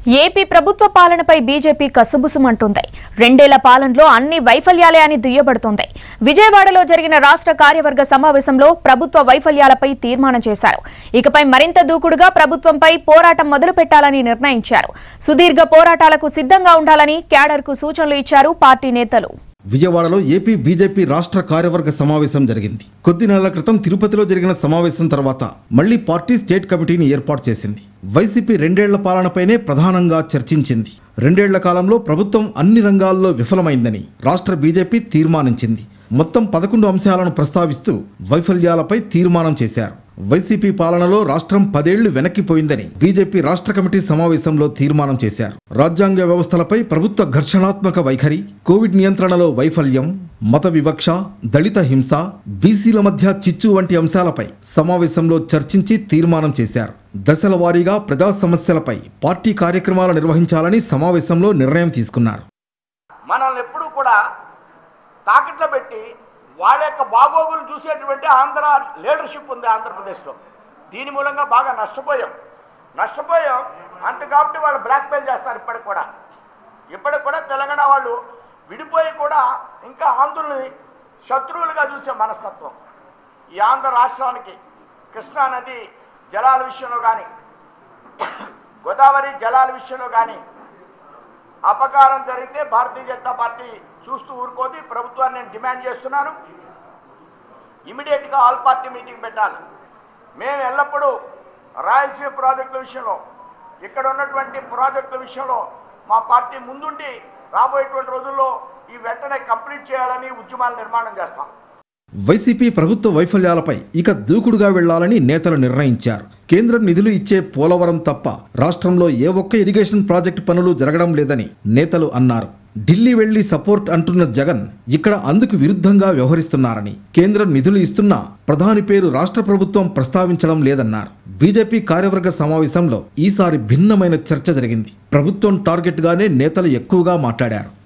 AP ప్రభుత్వ పాలనపై BJP కసుబుసుమంటుంది రెండేళ్ల పాలనలో అన్ని వైఫల్యాలే అని దుయ్యబడుతోంది విజయవాడలో జరిగిన రాష్ట్ర కార్యవర్గ సమావేశంలో ప్రభుత్వ వైఫల్యాలపై తీర్మానం చేశారు ఇకపై మరింత దూకుడుగా ప్రభుత్వంపై పోరాటం మొదలు పెట్టాలని నిర్ణయించారు సుదీర్ఘ పోరాటాలకు సిద్ధంగా ఉండాలని క్యాడర్కు సూచనలు ఇచ్చారు పార్టీ నేతలు విజయవాడలో ఏపీ బీజేపీ రాష్ట్ర కార్యవర్గ సమావేశం జరిగింది కొద్ది నెలల క్రితం తిరుపతిలో జరిగిన సమావేశం తర్వాత మళ్లీ పార్టీ స్టేట్ కమిటీని ఏర్పాటు చేసింది వైసీపీ రెండేళ్ల పాలనపైనే ప్రధానంగా చర్చించింది రెండేళ్ల కాలంలో ప్రభుత్వం అన్ని రంగాల్లో విఫలమైందని రాష్ట్ర బీజేపీ తీర్మానించింది మొత్తం పదకొండు అంశాలను ప్రస్తావిస్తూ వైఫల్యాలపై తీర్మానం చేశారు వైసీపీ పాలనలో రాష్ట్రం పదేళ్లు వెనక్కిపోయిందని బీజేపీ రాష్ట్ర కమిటీ సమావేశంలో తీర్మానం చేశారు రాజ్యాంగ వ్యవస్థలపై ప్రభుత్వ ఘర్షణాత్మక వైఖరి కోవిడ్ నియంత్రణలో వైఫల్యం మత వివక్ష దళిత హింస బీసీల మధ్య చిచ్చు వంటి అంశాలపై సమావేశంలో చర్చించి తీర్మానం చేశారు దశల వారీగా ప్రజా సమస్యలపై పార్టీ కార్యక్రమాలు నిర్వహించాలని సమావేశంలో నిర్ణయం తీసుకున్నారు మనల్ని ఎప్పుడూ కూడా తాకిట్లో పెట్టి వాళ్ళ యొక్క బాగోగులు చూసేటువంటి ఆంధ్ర లీడర్షిప్ ఉంది ఆంధ్రప్రదేశ్లో దీని మూలంగా బాగా నష్టపోయాం నష్టపోయాం అంత కాబట్టి వాళ్ళు బ్లాక్మెయిల్ చేస్తారు ఇప్పటికి కూడా ఇప్పటికి కూడా తెలంగాణ వాళ్ళు విడిపోయి కూడా ఇంకా ఆంధ్రుల్ని శత్రువులుగా చూసే మనస్తత్వం ఈ ఆంధ్ర రాష్ట్రానికి కృష్ణా నది జలాల విషయంలో కానీ గోదావరి జలాల విషయంలో కానీ అపకారం జరిగితే భారతీయ జనతా పార్టీ చూస్తూ ఊరుకోది ప్రభుత్వాన్ని నేను డిమాండ్ చేస్తున్నాను ఇమీడియట్గా ఆల్ పార్టీ మీటింగ్ పెట్టాలి మేము ఎల్లప్పుడూ రాయలసీమ ప్రాజెక్టుల విషయంలో ఇక్కడ ఉన్నటువంటి ప్రాజెక్టుల విషయంలో మా పార్టీ ముందుండి రాబోయేటువంటి రోజుల్లో ఈ వెంటనే కంప్లీట్ చేయాలని ఉద్యమాలు నిర్మాణం చేస్తాం వైసీపీ ప్రభుత్వ వైఫల్యాలపై ఇక దూకుడుగా వెళ్లాలని నేతలు నిర్ణయించారు కేంద్రం నిధులు ఇచ్చే పోలవరం తప్ప రాష్ట్రంలో ఏ ఒక్క ఇరిగేషన్ ప్రాజెక్టు పనులు జరగడం లేదని నేతలు అన్నారు ఢిల్లీ వెళ్లి సపోర్ట్ అంటున్న జగన్ ఇక్కడ అందుకు విరుద్ధంగా వ్యవహరిస్తున్నారని కేంద్రం నిధులు ఇస్తున్నా ప్రధాని పేరు రాష్ట్ర ప్రభుత్వం ప్రస్తావించడం లేదన్నారు బీజేపీ కార్యవర్గ సమావేశంలో ఈసారి భిన్నమైన చర్చ జరిగింది ప్రభుత్వం టార్గెట్గానే నేతలు ఎక్కువగా మాట్లాడారు